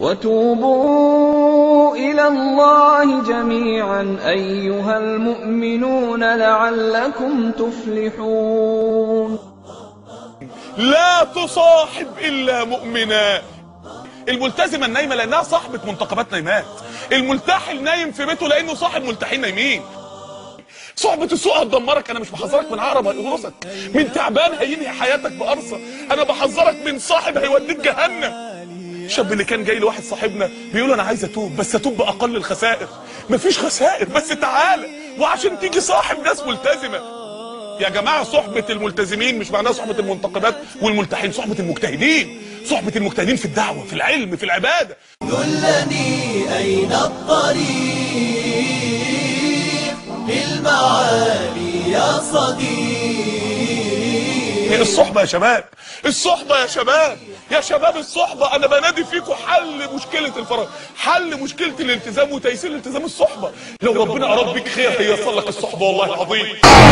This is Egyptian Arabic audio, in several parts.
وتوبوا إلى الله جميعا أيها المؤمنون لعلكم تفلحون لا تصاحب الا مؤمنا الملتزمه النايمه لانها صاحبه منتقبات نايمات الملتحل نايم في بيته لانه صاحب ملتحين نايمين صحبة السوء هتدمرك انا مش بحذرك من عقرب هيقرصك من تعبان هينهي حياتك بقرصة انا بحذرك من صاحب هيوديك جهنم الشاب اللي كان جاي لواحد صاحبنا بيقول انا عايز اتوب بس اتوب باقل الخسائر مفيش خسائر بس تعالى وعشان تيجي صاحب ناس ملتزمه يا جماعه صحبه الملتزمين مش معناها صحبه المنتقدات والملتحين صحبه المجتهدين صحبه المجتهدين في الدعوه في العلم في العباده دلني أين الطريق للمعالي يا صديق الصحبه يا شباب الصحبه يا شباب يا شباب الصحبه انا بنادي فيكم حل مشكله الفراغ حل مشكله الالتزام وتيسير الالتزام الصحبه لو ربنا اراد بيك خير هيصل لك الصحبه والله العظيم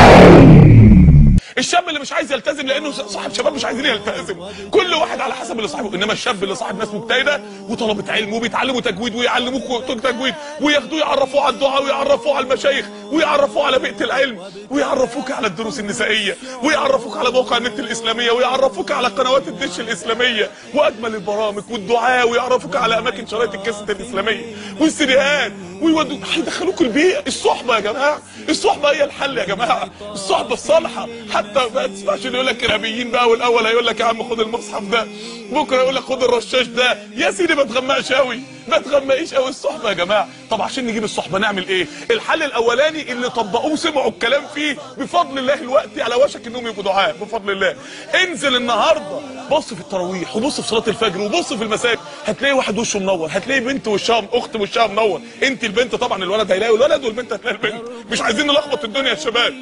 الشاب اللي مش عايز يلتزم لانه صاحب شباب مش عايزين يلتزموا كل واحد على حسب اللي صاحبه انما الشاب اللي صاحب ناس مجتهده وطلبه علم وبيتعلموا تجويد ويعلموك تجويد وياخدوه يعرفوه على الدعاء ويعرفوه على المشايخ ويعرفوه على بيئه العلم ويعرفوك على الدروس النسائيه ويعرفوك على مواقع النت الاسلاميه ويعرفوك على قنوات الدش الاسلاميه واجمل البرامج والدعاء ويعرفوك على اماكن شرايط الكاسيت الاسلاميه والسيديهات ويودوا هيدخلوك البيئه الصحبه يا جماعه الصحبه هي الحل يا جماعه الصحبه الصالحه حتى ما تسمعش اللي يقول لك ارهابيين بقى والاول هيقول لك يا عم خد المصحف ده بكره يقول لك خد الرشاش ده يا سيدي ما تغمقش قوي ما تغمقيش قوي الصحبه يا جماعه طب عشان نجيب الصحبه نعمل ايه الحل الاولاني اللي طبقوه سمعوا الكلام فيه بفضل الله الوقت على وشك انهم يبقوا دعاء بفضل الله انزل النهارده بص في التراويح وبص في صلاه الفجر وبص في المساجد هتلاقي واحد وشه منور هتلاقي بنت وشها اخت وشها منور انت البنت طبعا الولد هيلاقي الولد والبنت هتلاقي البنت مش عايزين نلخبط الدنيا يا شباب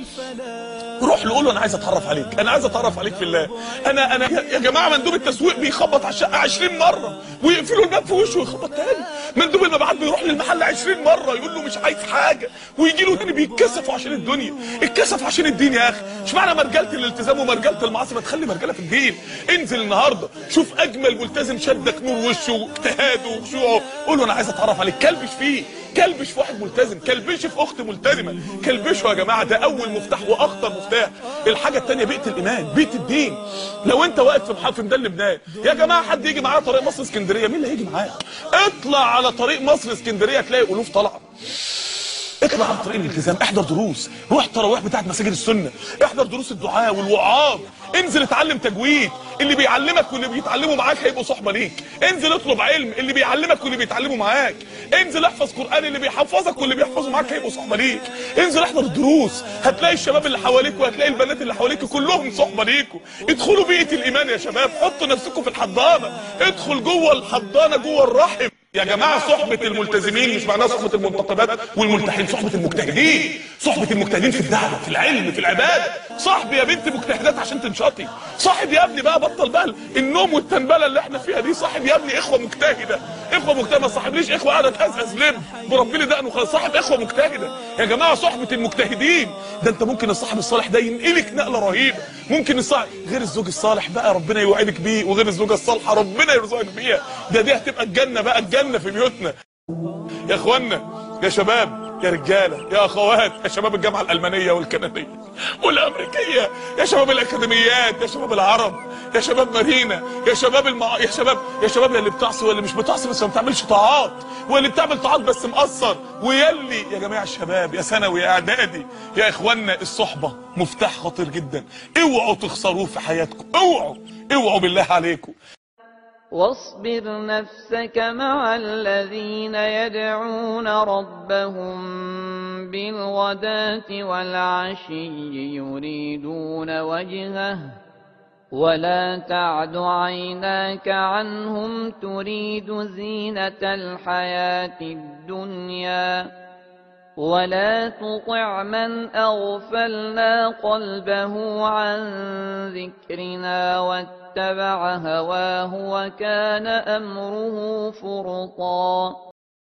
روح له قول له انا عايز اتعرف عليك انا عايز اتعرف عليك في الله انا انا يا- يا جماعه مندوب التسويق بيخبط على الشقه 20 مره ويقفلوا الباب في وشه ويخبط تاني مندوب المبيعات بيروح للمحل 20 مره يقول له مش عايز حاجه ويجي له تاني بيتكسفوا عشان الدنيا اتكسف عشان الدين يا اخي اشمعنى مرجله الالتزام ومرجله المعاصي ما تخلي مرجله في الدين انزل النهارده شوف اجمل ملتزم شدك نور وشه واجتهاده وخشوعه قول له انا عايز اتعرف عليك كلبش فيه كلبش في واحد ملتزم كلبش في اخت ملتزمه كلبشوا يا جماعه ده اول مفتاح واخطر مفتاح الحاجه الثانيه بيئه الايمان بيئه الدين لو انت واقف في محافظ ميدان لبنان يا جماعه حد يجي معايا طريق مصر اسكندريه مين اللي هيجي معايا اطلع على طريق مصر اسكندريه تلاقي الوف طالعه اطلع على طريق الالتزام احضر دروس روح تراويح بتاعت مساجد السنه احضر دروس الدعاء والوعاظ انزل اتعلم تجويد اللي بيعلمك واللي بيتعلموا معاك هيبقوا صحبه ليك انزل اطلب علم اللي بيعلمك واللي بيتعلموا معاك انزل احفظ قران اللي بيحفظك واللي بيحفظوا معاك هيبقوا صحبه ليك انزل احضر الدروس هتلاقي الشباب اللي حواليك وهتلاقي البنات اللي حواليك كلهم صحبه ليكوا ادخلوا بيئه الايمان يا شباب حطوا نفسكم في الحضانه ادخل جوه الحضانه جوه الرحم يا جماعه صحبه الملتزمين مش معناها صحبه المنتقبات والملتحين صحبه المجتهدين صحبه المجتهدين في الدعوه في العلم في العباده صاحب يا بنت مجتهدات عشان تنشطي صاحب يا ابني بقى بطل بقى النوم والتنبله اللي احنا فيها دي صاحب يا ابني اخوه مجتهده اخوه مجتهده ما صاحبليش اخوه قاعده تهزهز لب بربي لي دقنه خلاص صاحب اخوه مجتهده يا جماعه صحبه المجتهدين ده انت ممكن الصاحب الصالح ده ينقلك نقله رهيبه ممكن الصاحب غير الزوج الصالح بقى ربنا يوعدك بيه وغير الزوجه الصالحه ربنا يرزقك بيها ده دي هتبقى الجنه بقى الجنه في بيوتنا يا اخوانا يا شباب يا رجاله يا اخوات يا شباب الجامعه الالمانيه والكنديه والامريكيه يا شباب الاكاديميات يا شباب العرب يا شباب مارينا يا شباب المع... يا شباب يا شباب يا اللي بتعصي واللي مش بتعصي بس ما بتعملش طاعات واللي بتعمل طاعات بس مقصر ويلي يا جماعه الشباب يا ثانوي يا اعدادي يا اخوانا الصحبه مفتاح خطير جدا اوعوا تخسروه في حياتكم اوعوا اوعوا بالله عليكم واصبر نفسك مع الذين يدعون ربهم بالغداة والعشي يريدون وجهه ولا تعد عيناك عنهم تريد زينة الحياة الدنيا ولا تطع من أغفلنا قلبه عن ذكرنا واتبع هواه وكان أمره فرطا